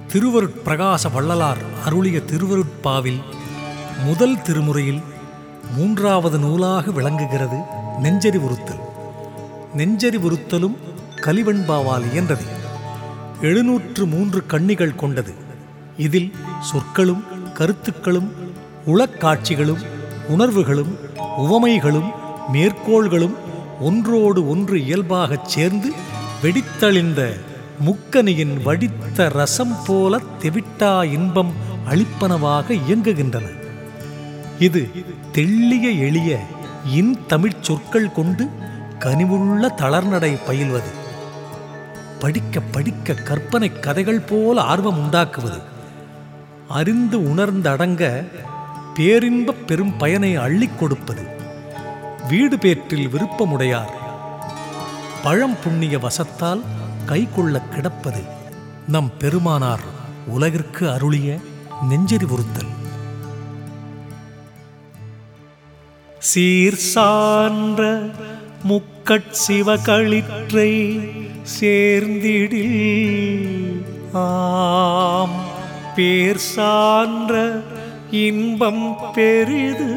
திருவருட்பிரகாச வள்ளலார் அருளிய திருவருட்பாவில் முதல் திருமுறையில் மூன்றாவது நூலாக விளங்குகிறது நெஞ்சறிவுறுத்தல் நெஞ்சறிவுறுத்தலும் கலிவெண்பாவால் இயன்றது எழுநூற்று மூன்று கண்ணிகள் கொண்டது இதில் சொற்களும் கருத்துக்களும் உளக்காட்சிகளும் உணர்வுகளும் உவமைகளும் மேற்கோள்களும் ஒன்றோடு ஒன்று இயல்பாகச் சேர்ந்து வெடித்தழிந்த முக்கனியின் வடித்த ரசம் போல தெவிட்டா இன்பம் அளிப்பனவாக இயங்குகின்றன இது தெள்ளிய எளிய இன் தமிழ்ச் சொற்கள் கொண்டு கனிவுள்ள தளர்நடை பயில்வது படிக்க படிக்க கற்பனை கதைகள் போல ஆர்வம் உண்டாக்குவது அறிந்து உணர்ந்தடங்க பேரின்பப் பெரும் பயனை அள்ளிக் கொடுப்பது வீடு பேற்றில் விருப்பமுடையார் பழம் புண்ணிய வசத்தால் கைக்கொள்ள கிடப்பது நம் பெருமானார் உலகிற்கு அருளிய நெஞ்சறிவுறுத்தல் சீர் சான்ற முக்கட்சிவகளிற்றை சேர்ந்திடில் ஆம் பேர் சான்ற இன்பம் பெரிது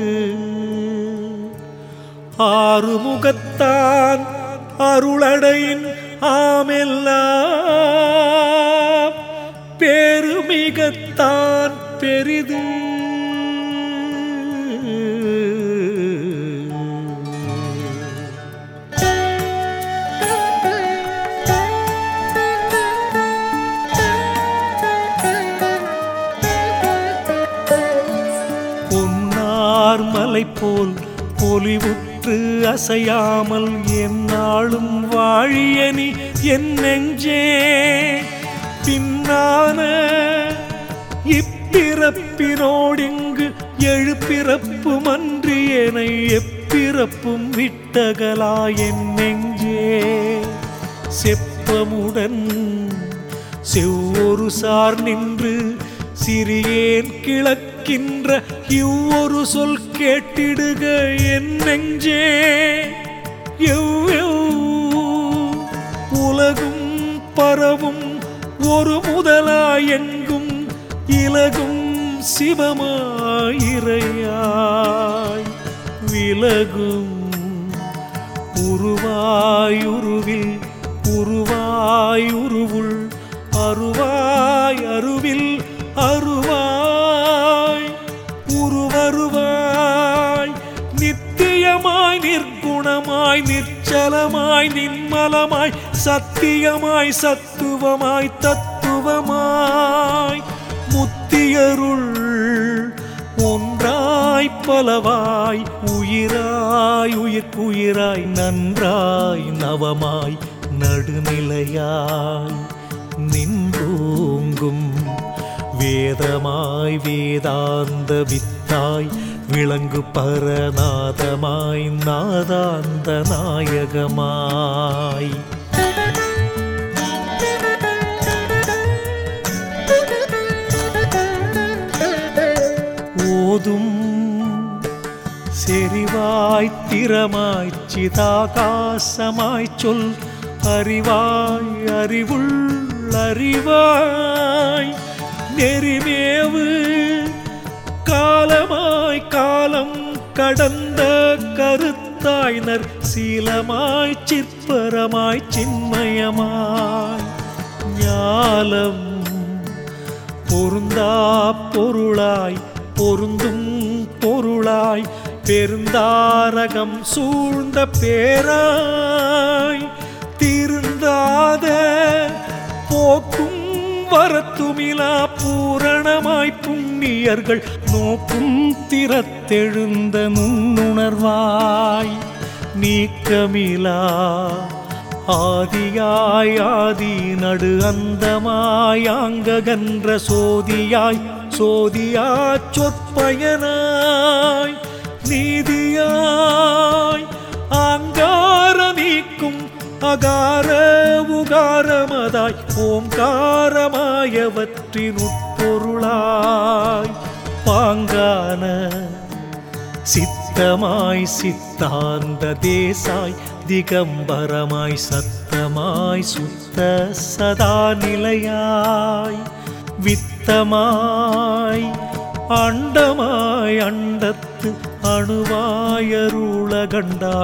ஆறுமுகத்தான் அருளடையின் ஆமெல்லாம் பெருமிகத்தான் பெரிது பொன்னார் மலை போல் பொலிவுற்று அசையாமல் என்னாலும் வாழியனி என் நெஞ்சே பின்னான இப்பிறப்பினோடிங்கு எழுப்பிறப்பும் அன்றி என எப்பிறப்பும் விட்டகலா என் நெஞ்சே செப்பமுடன் செவ்வொரு சார் நின்று சிறியேன் கிளக்கின்ற இவ்வொரு சொல் கேட்டிடுக என் நெஞ்சே எவ்வெவ் உலகும் பரவும் ஒரு முதலாய் எங்கும் இலகும் சிவமாயிரையாய் விலகும் உருவாயுருவில் உருவாயுருவுள் அருவாய் அருவில் அருவாய் உருவருவாய் நித்தியமாய் நிர்குணமாய் நிற்சலமாய் நின்மலமாய் சத்தியமாய் சத்துவமாய் தத்துவமாய் முத்தியருள் ஒன்றாய் பலவாய் உயிராய் உயிர்க்குயிராய் நன்றாய் நவமாய் நடுநிலையாய் நின்றோங்கும் வேதமாய் வேதாந்த வித்தாய் விளங்கு பரநாதமாய் நாதாந்த நாயகமாய் ஓதும் செறிவாய் திறமாய் சிதாகாசமாய் சொல் அறிவாய் அறிவுள் அறிவாய் நெறிமேவு காலமாய் காலம் கடந்த கருத்தாய்னர் சீலமாய் சிற்பரமாய் சின்மயமாய் ஞாலம் பொருந்தா பொருளாய் பொருந்தும் பொருளாய் பெருந்தாரகம் சூழ்ந்த பேராய் திருந்தாத போக்கும் வரத்துமிலா பூரணமாய் புண்ணியர்கள் நோக்கும் திறத்தெழுந்த நுண்ணுணர்வாய் நீக்கமிலா ஆதியாய் ஆதி நடு அந்தமாய் ஆங்ககன்ற சோதியாய் சோதியா சொற்பயனாய் நீதியாய் ஆங்கார நீக்கும் அகார உகாரமதாய் ஓங்காரமாயவற்றின் உட்பொருளாய் பாங்கான சித்தமாய் சித்தாந்த தேசாய் திகம்பரமாய் சத்தமாய் சுத்த சதா நிலையாய் வித்தமாய் அண்டமாய் அண்டத்து அணுவாயருள கண்டா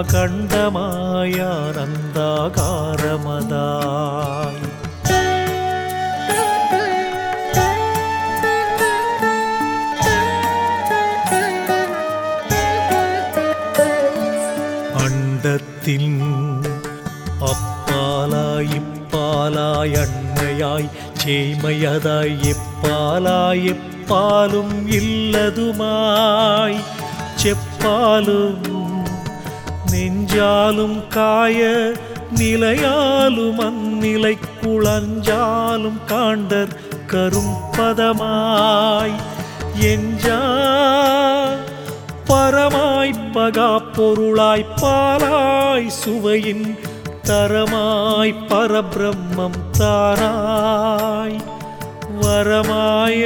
கண்டமாயானந்தாகாரமதாய் அண்டத்தின் அப்பாலாய் இப்பாலாய் அண்மையாய் சேமையதாய் எப்பாலாய் எப்பாலும் இல்லதுமாய் செப்பாலும் நெஞ்சாலும் காய நிலையாலும் அந்நிலை குளஞ்சாலும் காண்டர் கரும்பதமாய் எஞ்சா பரமாய் பகா பொருளாய் பாலாய் சுவையின் தரமாய் பரபிரம்மம் தாராய் வரமாய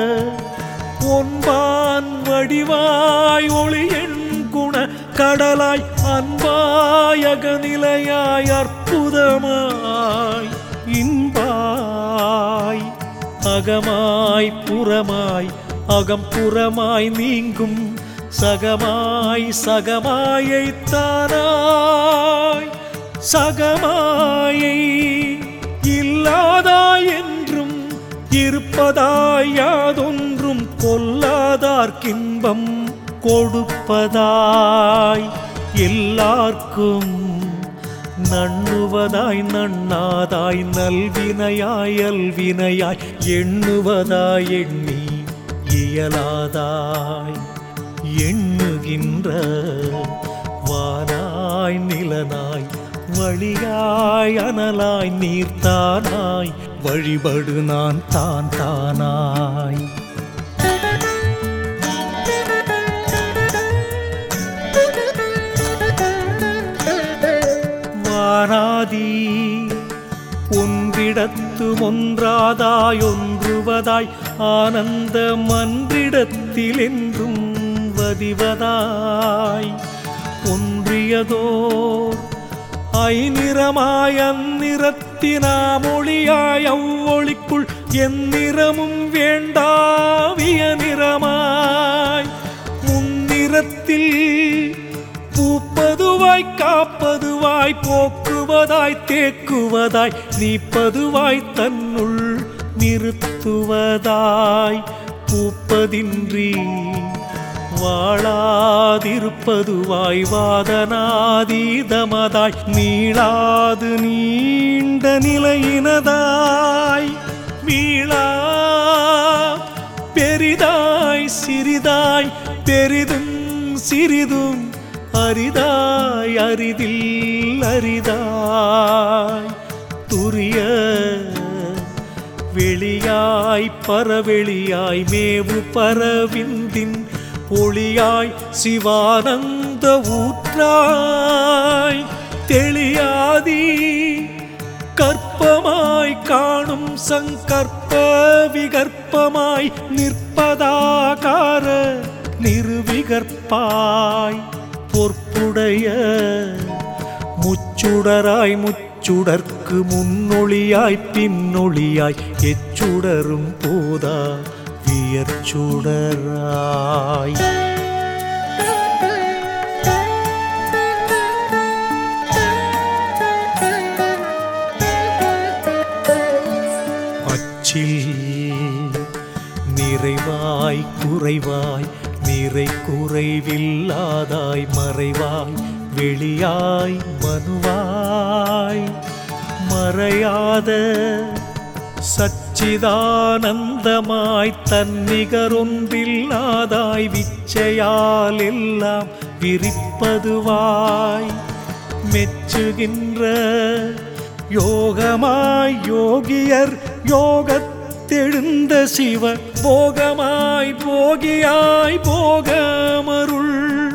ஒன்பான் வடிவாய் ஒளியன் குண கடலாய் அன்பாய் அகநிலையாய் அற்புதமாய் இன்பாய் அகமாய் புறமாய் அகம்புறமாய் நீங்கும் சகமாய் சகமாயை தாராய் சகமாயை இல்லாதாய் என்றும் இருப்பதாய் யாதொன்றும் கொல்லாதார்க்கின்பம் கொடுப்பதாய் எல்லார்க்கும் நண்ணுவதாய் நண்ணாதாய் நல்வினையாய் அல்வினையாய் எண்ணுவதாய் எண்ணி இயலாதாய் எண்ணுகின்ற வானாய் நிலனாய் வழியாய் அனலாய் நீர்த்தானாய் வழிபடு நான் தான் தானாய் வாராதி ஒன்றிடத்து ஒன்றாதாய் ஒன்றுவதாய் ஆனந்த மன்றிடத்தில் என்றும் வதிவதாய் ஒன்றியதோர் ஐநிறமாய் அந்நிறத்தினாமொழியாய் அவ்வொளிக்குள் எந்நிறமும் வேண்டாவிய நிறமாய் முன்னிறத்தில் பூப்பதுவாய் காப்பதுவாய் போக்குவதாய் தேக்குவதாய் நீப்பதுவாய் தன்னுள் நிறுத்துவதாய் பூப்பதின்றி வாழாதிருப்பதுவாய் வாதனாதீதமதாய் நீளாது நீண்ட நிலையினதாய் மீளா பெரிதாய் சிறிதாய் பெரிதும் சிறிதும் அரிதாய் அரிதில் அரிதாய் துரிய வெளியாய் பரவெளியாய் மேவு பரவிந்தின் ஒளியாய் சிவானந்த ஊற்றாய் தெளியாதி கற்பமாய் காணும் சங்கற்ப விகற்பமாய் நிற்பதாகார நிறுவிகற்பாய் பொற்புடைய முச்சுடராய் முச்சுடர்க்கு முன்னொளியாய் பின்னொளியாய் எச்சுடரும் போதா வியர்ச்சுடராய் அச்சில் நிறைவாய் குறைவாய் நிறை குறைவில்லாதாய் மறைவாய் வெளியாய் மனுவாய் மறையாத சச்சிதானந்தமாய் தன்னிகரொன்றில்லாதாய் விச்சையால் எல்லாம் விரிப்பதுவாய் மெச்சுகின்ற யோகமாய் யோகியர் யோகத்தெழுந்த சிவ போகமாய் போகியாய் போகமருள்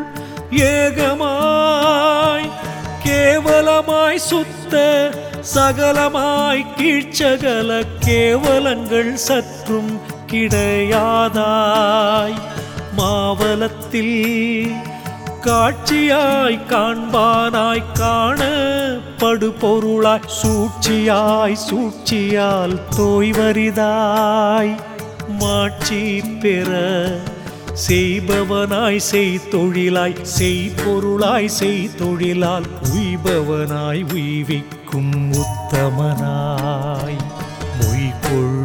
ஏகமாய் கேவலமாய் சுத்த சகலமாய் கீழ்ச்சகல கேவலங்கள் சற்றும் கிடையாதாய் மாவலத்தில் காட்சியாய் காண்பானாய் காண படுபொருளாய் சூழ்ச்சியாய் சூழ்ச்சியால் தோய்வரிதாய் மாட்சி பெற செய்பவனாய் செய் தொழிலாய் செய் பொருளாய் செய் தொழிலால் உய்பவனாய் உய்விக்கும் உத்தமனாய் மொய்கொள்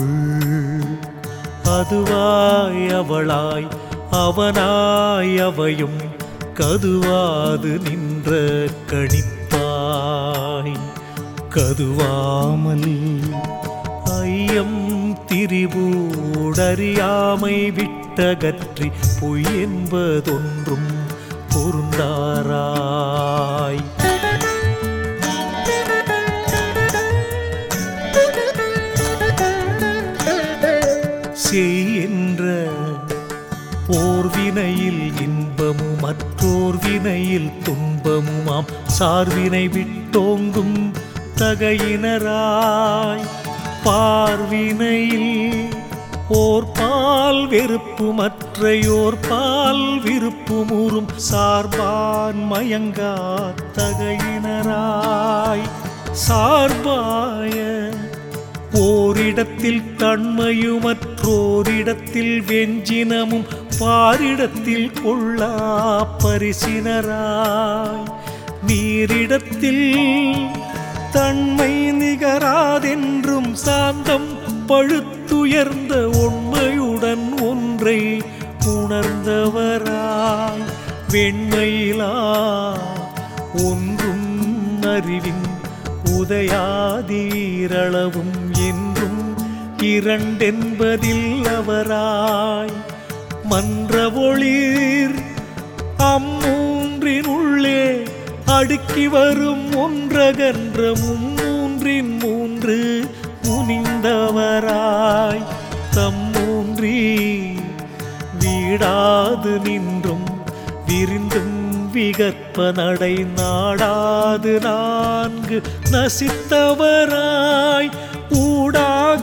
அதுவாய் அவளாய் அவனாய் அவையும் கதுவாது நின்ற கணிப்பாய் கதுவாமல் ஐயம் திரிபூடறியாமை விட்டகற்றி பொய் என்பதொன்றும் பொருந்தாராய் செய் என்ற போர்வினையில் இன்பமும் மற்றோர் வினையில் துன்பமுமாம் சார்வினை விட்டோங்கும் தகையினராய் பார்வினையில் ஓர் பால் வெறுப்பு மற்றையோர் பால் விருப்புமுறும் சார்பான் மயங்கா தகையினராய் சார்பாய ஓரிடத்தில் தன்மையுமற்றோரிடத்தில் வெஞ்சினமும் பாரிடத்தில் கொள்ளா பரிசினராய் நீரிடத்தில் தன்மை நிகராதென்றும் சாந்தம் பழுத்துயர்ந்த உண்மையுடன் ஒன்றை உணர்ந்தவராய் வெண்மையிலா ஒன்றும் அறிவின் உதயாதீரளவும் என்றும் இரண்டென்பதில் அவராய் மன்ற ஒளிர் அம்மூன்றினுள்ளே அடுக்கி வரும் ஒன்றகன்ற மும்மூன்றின் மூன்று முனிந்தவராய் தம்மூன்றி வீடாது நின்றும் விரிந்தும் விகற்ப நடை நாடாது நான்கு நசித்தவராய் ஊடாக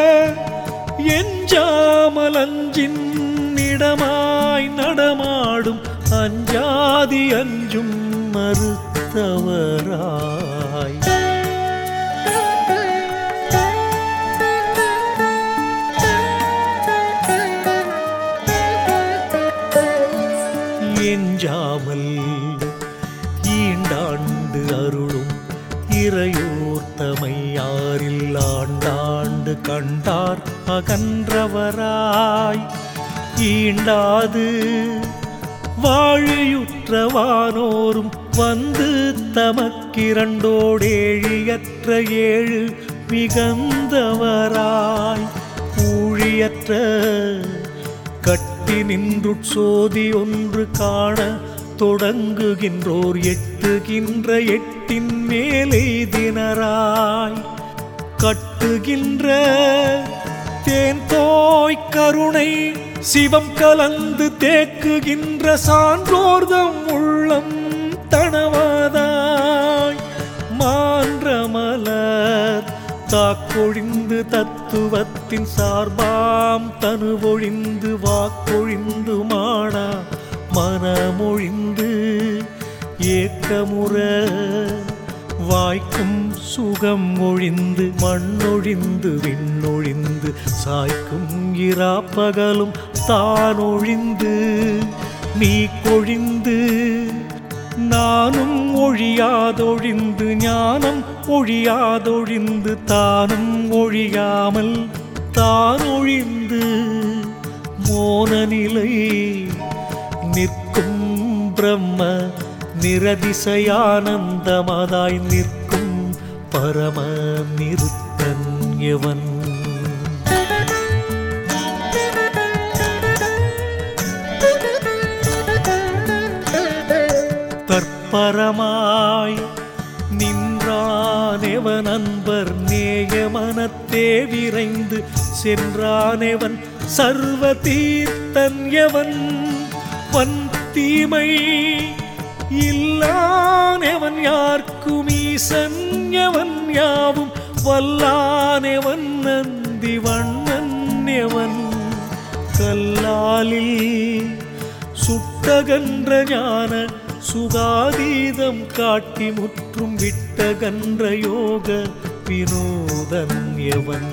எஞ்சாமலஞ்சின் இடமாய் நடமாடும் அஞ்சாதி அஞ்சும் மறுத்தவராய் எஞ்சாமல் ஈண்டாண்டு அருளும் இறையோர்த்தமையாரில் ஆண்டாண்டு கண்டார் அகன்றவராய் ஈண்டாது வாழியுற்றவானோரும் வந்து தமக்கிரண்டோடேழியற்ற ஏழு மிகந்தவராய் ஊழியற்ற கட்டி நின்று சோதி ஒன்று காண தொடங்குகின்றோர் எட்டுகின்ற எட்டின் மேலே தினராய் கட்டுகின்ற தேன் தோய் கருணை சிவம் கலந்து தேக்குகின்ற சான்றோர்தம் உள்ளம் தனவாதாய் மான்றமலர் தாக்கொழிந்து தத்துவத்தின் சார்பாம் தனுவொழிந்து வாக்கொழிந்து மாடா மனமொழிந்து ஏக்கமுற வாய்க்கும் சுகம் ஒழிந்து மண்ணொழிந்து விண்ணொழிந்து சாய்க்கும் இரா பகலும் தானொழிந்து நீ கொழிந்து நானும் ஒழியாதொழிந்து ஞானம் ஒழியாதொழிந்து தானும் ஒழியாமல் தானொழிந்து மோன நிலை நிற்கும் பிரம்ம நிரதிசயானந்தமதாய் நிற்கும் பரம நிறுத்தன் எவன் தற்பரமாய் நின்றானெவன் அன்பர் நேயமனத்தே விரைந்து சென்றானெவன் சர்வ தீர்த்தன் எவன் வன் தீமை இல்லானெவன் யார்க்கும் ஈசன் எவன் யாவும் வல்லானெவன் நந்தி வண்ணன் எவன் கல்லாலில் சுட்டகன்ற ஞான சுகாதீதம் காட்டி முற்றும் விட்டகன்ற யோக வினோதன் எவன்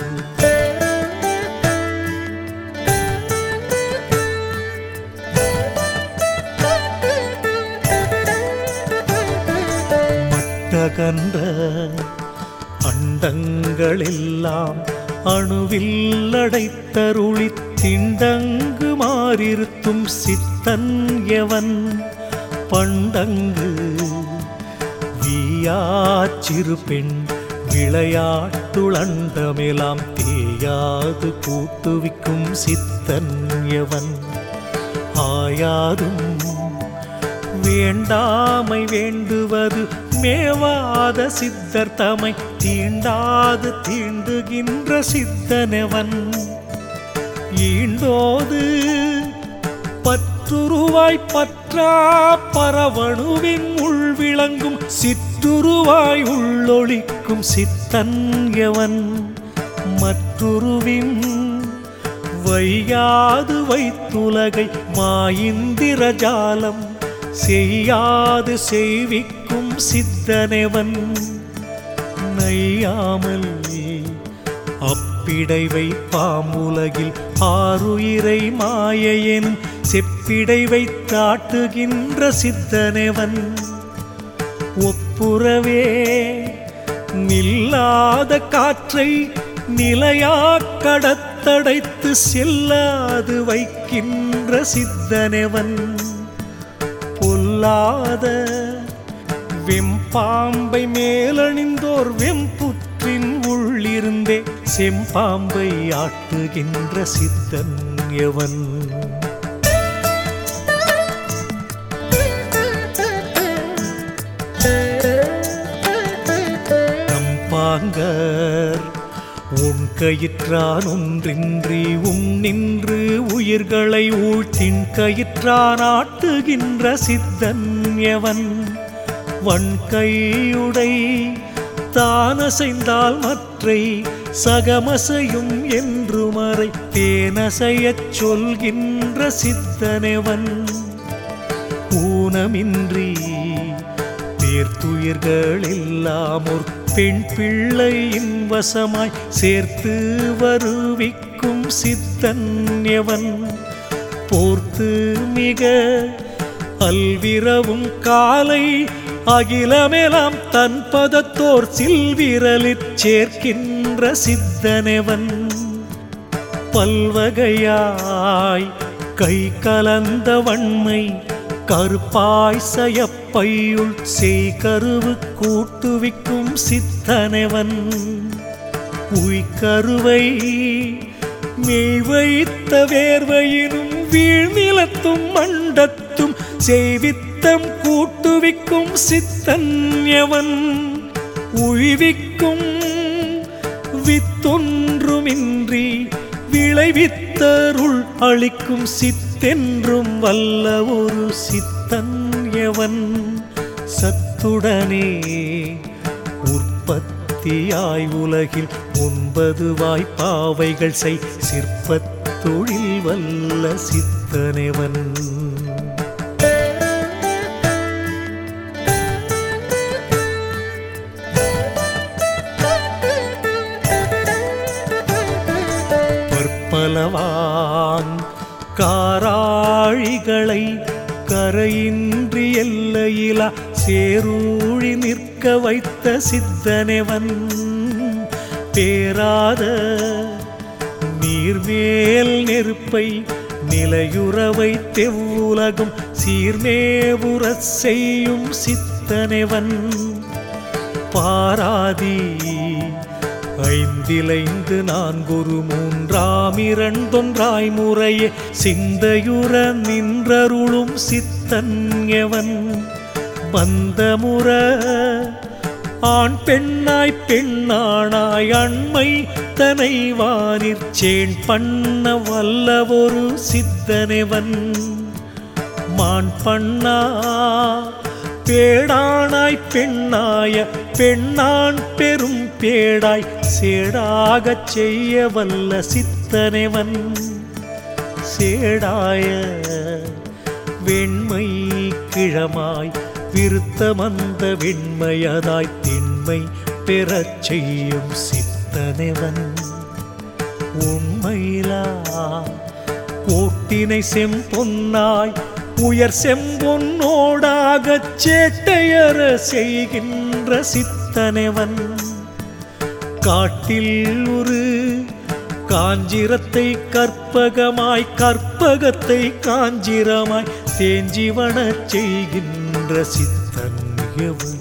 மட்டகன்ற அண்டங்களெல்லாம் அணுவில் அடைத்தருளி திண்டங்கு மாறிருத்தும் சித்தன் எவன் பண்டங்கு வீயாச்சிறு பெண் விளையாட்டுளண்டமெலாம் தேயாது கூட்டுவிக்கும் சித்தன் எவன் ஆயாதும் வேண்டாமை வேண்டுவது மேவாத சித்தர் தமை தீண்டாது தீண்டுகின்ற சித்தனவன் ஈண்டோது பற்றுருவாய் பற்றா பரவணுவின் உள் விளங்கும் சிற்றுருவாய் உள்ளொளிக்கும் சித்தன் எவன் மற்றுருவின் வையாது வைத்துலகை மாயிந்திரஜாலம் செய்யாது செய்விக்கும் சித்தனவன் நையாமல் அப்பிடை வைப்பாமுலகில் ஆறுயிரை மாயையெனும் செப்பிடை வைத்தாட்டுகின்ற சித்தனவன் ஒப்புரவே நில்லாத காற்றை நிலையா கடத்தடைத்து செல்லாது வைக்கின்ற சித்தனவன் பொல்லாத வெம்பாம்பை மேலணிந்தோர் வெம்புற்றின் உள்ளிருந்தே செம்பாம்பை ஆட்டுகின்ற சித்தன் எவன் நம்பாங்கர் உன் கயிற்றான் ஒன்றின்றி உன் நின்று உயிர்களை ஊழ்த்தின் கயிற்றான் ஆட்டுகின்ற சித்தன் எவன் வன்கையுடை தானசைந்தால் மற்றை சகமசையும் என்று மறை தேனசையச் சொல்கின்ற சித்தனவன் ஊனமின்றி பேர்த்துயிர்கள் எல்லாம் ஒரு பெண் பிள்ளையின் வசமாய் சேர்த்து வருவிக்கும் சித்தன் எவன் போர்த்து மிக அல்விரவும் காலை அகிலமெலாம் தன் பதத்தோர் சில்விரலிற் சேர்க்கின்ற சித்தனவன் பல்வகையாய் கை கலந்த வன்மை கருப்பாய் சயப்பையுள் செய் கருவு கூட்டுவிக்கும் சித்தனவன் உய்கருவை மெய் வைத்த வேர்வையினும் வீழ்நிலத்தும் மண்டத்தும் செய்வித்தம் கூட்டுவிக்கும் சித்தன் எவன் உய்விக்கும் வித்தொன்றுமின்றி விளைவித்தருள் அளிக்கும் சித்தென்றும் வல்ல ஒரு சித்தன் எவன் சத்துடனே உற்பத்தியாய் உலகில் ஒன்பது வாய்ப்பாவைகள் செய் சிற்பத் தொழில் வல்ல சித்தனவன் பற்பலவான் காராழிகளை கரையின்றி எல்லையிலா சேரூழி நிற்க வைத்த சித்தனவன் பேராத நீர்மேல் நெருப்பை நிலையுறவை தெவ்வுலகும் சீர்மேவுறச் செய்யும் சித்தனவன் பாராதி ஐந்திலைந்து நான்கொரு மூன்றாம் இரண்டொன்றாய் முறையே சிந்தையுற நின்றருளும் சித்தன் எவன் பந்தமுற ஆண் பெண்ணாய் பெண்ணானாய் அண்மை தனை வானிற் சேண் பண்ண வல்லவொரு சித்தனவன் மான் பண்ணா பேடானாய் பெண்ணாய பெண்ணான் பெரும் பேடாய் சேடாகச் செய்ய வல்ல சித்தனவன் சேடாய வெண்மை கிழமாய் விருத்தமந்த வெண்மையதாய் திண்மை பெறச் செய்யும் சித்தனவன் உண்மையிலா ஓட்டினை செம்பொன்னாய் உயர் செம்பொன்னோடாகச் சேட்டையற செய்கின்ற சித்தனவன் காட்டில் ஒரு காஞ்சிரத்தை கற்பகமாய் கற்பகத்தை காஞ்சிரமாய் தேஞ்சிவனச் செய்கின்ற சித்தன் எவன்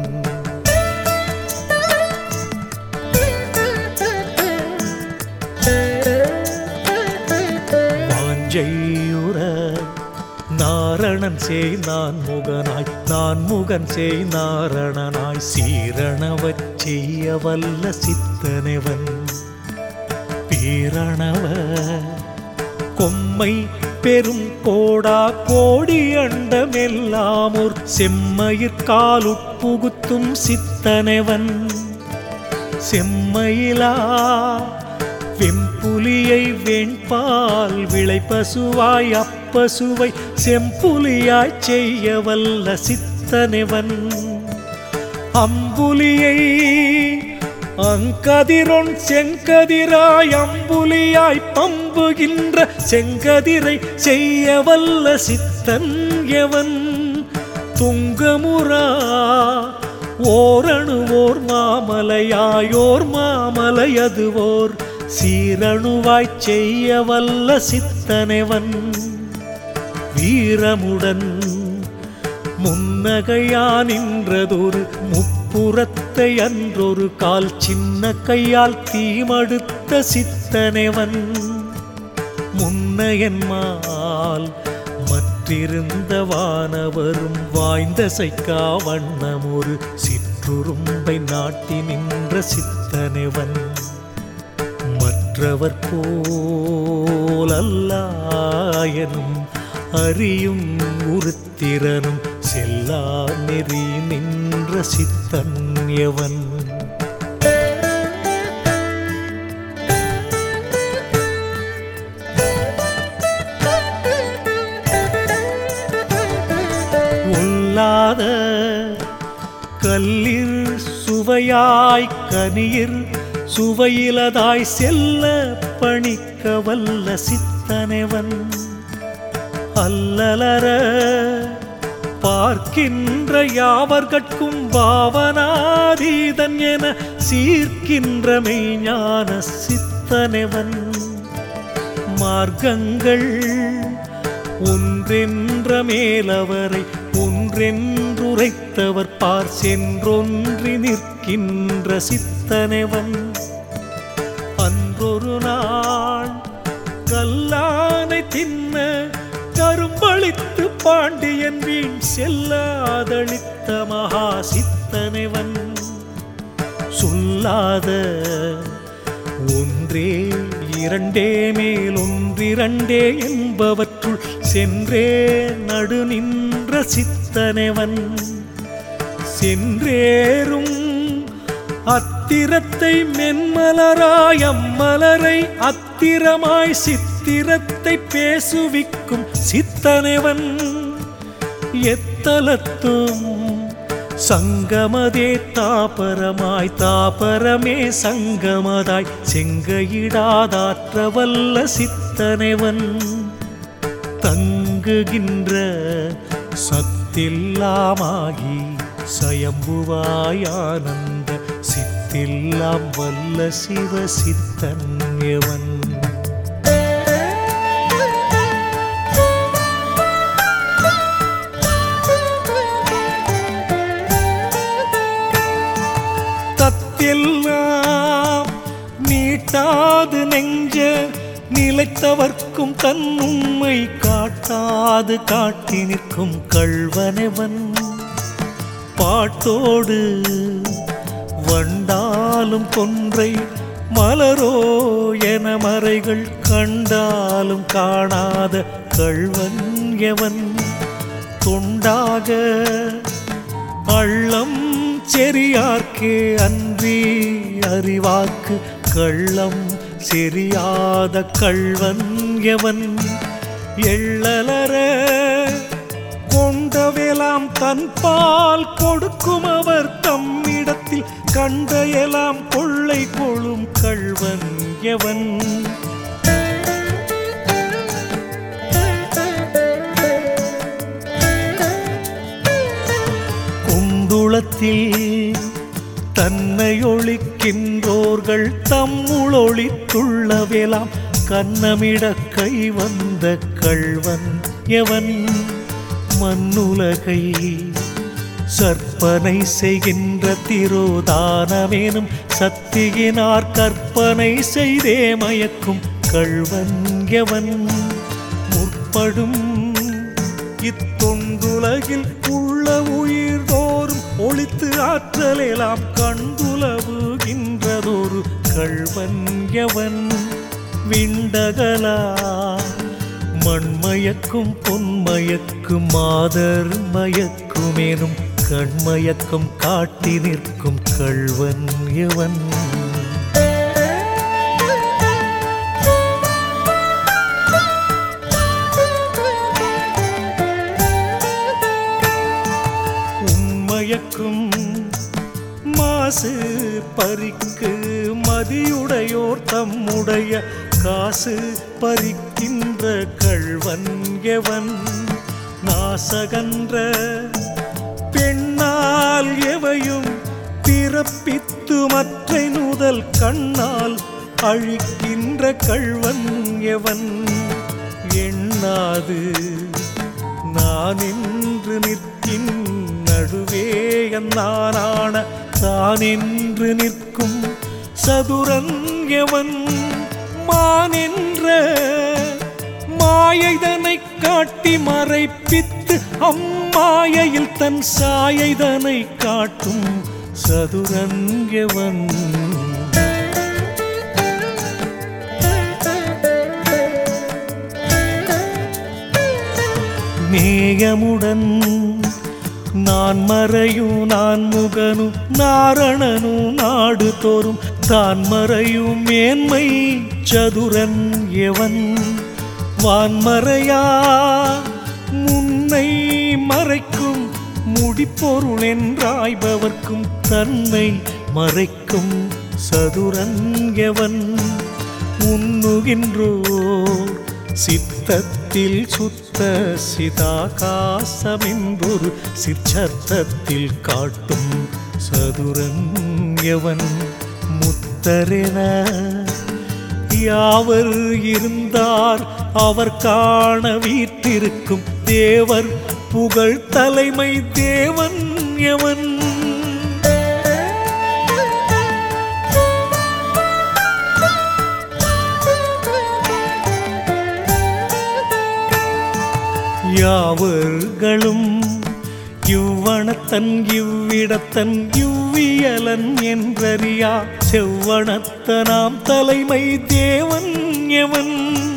வாஞ்சையுற நாரணன் செய் நான் முகனாய் நான் முகன் செய் நாரணனாய் சீரணவச் செய்ய வல்ல சித்தனவன் பேரணவ கொம்மை பெரும் கோடா கோடி அண்டமெல்லாம் ஒரு செம்மையிற்கால் உட்புகுத்தும் சித்தனவன் செம்மையிலா வெம்புலியை வெண்பால் விளை பசுவாய் அப்பசுவை செம்புலியாய் செய்ய வல்ல சித்தனவன் அம்புலியை அங்கதிரொன் செங்கதிராய் அம்புலியாய் பம்புகின்ற செங்கதிரை செய்ய வல்ல சித்தன் எவன் துங்கமுறா ஓரணுவோர் மாமலையாயோர் மாமலையதுவோர் சீரணுவாய்ச் செய்ய வல்ல சித்தனவன் வீரமுடன் முன்னகையா நின்றதொரு முப்புறத்தை அன்றொரு கால் சின்ன கையால் தீமடுத்த சித்தனவன் முன்னையன்மால் மற்றிருந்த வானவரும் வாய்ந்த சைக்கா வண்ணம் ஒரு சிற்றுரும்பை நாட்டி நின்ற சித்தனவன் மற்றவர் போலல்லாயனும் அறியும் உருத்திரனும் செல்லா நெறி நின்ற சித்தன் எவன் உள்ளாத கல்லிர் சுவையாய் கனியிர் சுவையிலதாய் செல்ல பணிக்க வல்ல சித்தனவன் அல்லலர பார்க்கின்ற யாவர்கட்கும் பாவனாதீதன் என சீர்க்கின்ற மெய்ஞான சித்தனவன் மார்க்கங்கள் ஒன்றென்ற மேலவரை ஒன்றென்றுரைத்தவர் பார் சென்றொன்றி நிற்கின்ற சித்தனவன் அன்றொரு நாள் கல்லானை தின்ன கரும்பளித்து பாண்டியன் வீண் செல்லாதளித்த மகா சித்தனவன் சொல்லாத ஒன்றே இரண்டே மேல் ஒன்றிரண்டே என்பவற்றுள் சென்றே நடு நின்ற சித்தனவன் சென்றேறும் அத்திரத்தை மென்மலராய் அம்மலரை அத்திரமாய் சித்திரத்தை பேசுவிக்கும் சித்தனவன் எத்தலத்தும் சங்கமதே தாபரமாய் தாபரமே சங்கமதாய் செங்கையிடாதாற்ற வல்ல சித்தனவன் தங்குகின்ற சத்தில்லாமாகி சயம்புவாய் ஆனந்த சித்தில்லாம் வல்ல சிவ சித்தன் எவன் தத்தெல்லாம் நீட்டாது நெஞ்ச நிலைத்தவர்க்கும் தன் உண்மை காட்டாது காட்டி நிற்கும் கள்வனவன் பாட்டோடு வண்டாலும் கொன்றை மலரோ என மறைகள் கண்டாலும் காணாத கள்வன் எவன் தொண்டாக அள்ளம் செரியார்க்கே அன்றி அறிவாக்கு கள்ளம் செரியாத கள்வன் எவன் எள்ளலர கொண்ட கண்டவேலாம் தன் பால் கொடுக்கும் அவர் தம்மிடத்தில் கண்டையெல்லாம் கொள்ளை கொள்ளும் கள்வன் எவன் குந்துளத்தில் தன்னை ஒழிக்கின்றோர்கள் தம்முள் ஒளித்துள்ளவேலாம் கண்ணமிட கை வந்த கள்வன் எவன் மண்ணுலகை சற்பனை செய்கின்ற திரோதானமேனும் சத்தியினார் கற்பனை செய்தே மயக்கும் கள்வன் எவன் முற்படும் இத்தொண்டுலகில் உள்ள உயிர் தோறும் ஒளித்து ஆற்றலெல்லாம் கண்டுலவுகின்றதொரு கள்வன் எவன் விண்டகலா மண்மயக்கும் பொன்மயக்கும் மாதர் மயக்குமேனும் கண்மயக்கம் காட்டி நிற்கும் கள்வன் எவன் உண்மயக்கும் மாசு பறிக்கு மதியுடையோர் தம்முடைய காசு பறிக்கின்ற கள்வன் எவன் நாசகன்ற பெண்ணால் எவையும் பிறப்பித்து மற்றை நுதல் கண்ணால் அழிக்கின்ற கள்வன் எவன் எண்ணாது நான் என்று நிற்கின் நடுவே நானான தான் என்று நிற்கும் சதுரன் எவன் மான் என்ற மாயைதனை காட்டி மறைப்பித்து அம்மாயையில் தன் சாயைதனை காட்டும் சதுரன் எவன் நேயமுடன் நான் மறையும் நான் முகனு நாரணனு நாடு தோறும் தான் மறையும் மேன்மை சதுரன் எவன் வான்மறையா முன்னை மறைக்கும் முடிப்பொருள் என்றாய்பவர்க்கும் தன்னை மறைக்கும் சதுரன் எவன் உண்ணுகின்றோர் சித்தத்தில் சுத்த சிதாகாசமென்றொரு சிற்சத்தத்தில் காட்டும் சதுரன் எவன் முத்தரென யாவர் இருந்தார் அவர் காண வீற்றிருக்கும் தேவர் புகழ் தலைமை தேவன் எவன் யாவர்களும் இவ்வனத்தன் இவ்விடத்தன் இவ்வியலன் என்றறியா செவ்வனத்தனாம் தலைமை தேவன் எவன்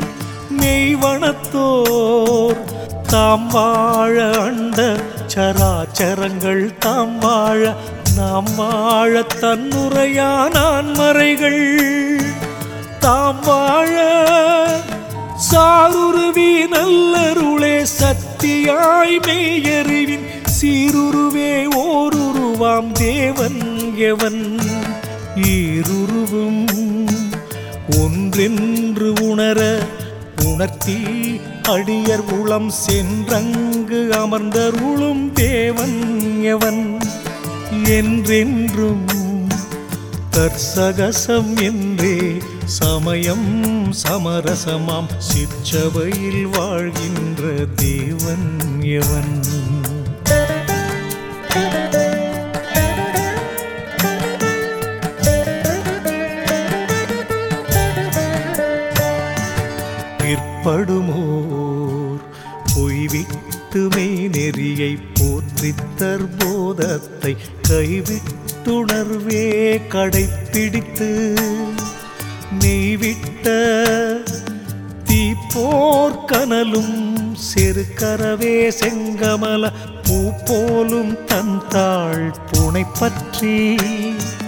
மெய்வனத்தோர் தாம் வாழ அண்ட சராச்சரங்கள் தாம் வாழ நாம் வாழ தன்னுரையானான் மறைகள் தாம் வாழ சாருருவி நல்லருளே சத்தியாய் மெய்யறிவின் சீருருவே ஓருருவாம் தேவன் எவன் ஈருருவும் ஒன்றென்று உணர உணர்த்தி அடியர் உளம் சென்றங்கு அமர்ந்தருளும் தேவன் எவன் என்றென்றும் தற்சகசம் என்றே சமயம் சமரசமாம் சிற்றவையில் வாழ்கின்ற தேவன் எவன் பிற்படுமோர் பொய்விட்டுமே நெறியை போற்றித்தர் போதத்தை கைவிட்டுணர்வே கடைப்பிடித்து நெய்விட்ட தீப்போர் கனலும் செருக்கரவே செங்கமல பூ போலும் தன் தாழ் புனை பற்றி